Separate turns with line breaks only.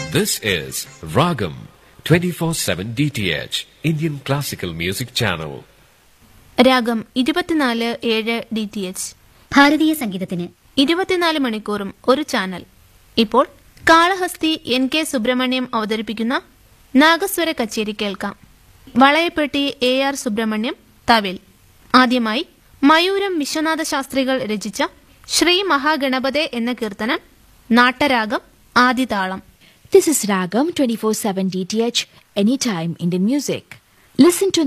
This is Ragam 24/7 DTH Indian Classical Music Channel.
രാഗം ഇരുപത്തിനാല് ഏഴ് ഡി ടി എച്ച്
ഭാരതീയ സംഗീതത്തിന്
ഇരുപത്തിനാല് മണിക്കൂറും ഒരു ചാനൽ ഇപ്പോൾ കാളഹസ്തി എൻ കെ സുബ്രഹ്മണ്യം അവതരിപ്പിക്കുന്ന നാഗസ്വര കച്ചേരി കേൾക്കാം വളയപ്പെട്ടി എ ആർ സുബ്രഹ്മണ്യം തവിൽ ആദ്യമായി മയൂരം വിശ്വനാഥ ശാസ്ത്രികൾ രചിച്ച ശ്രീ മഹാഗണപതേ എന്ന കീർത്തനം നാട്ടരാഗം ആദിതാളം
This is Ragam 24/7 DTH anytime Indian music. Listen to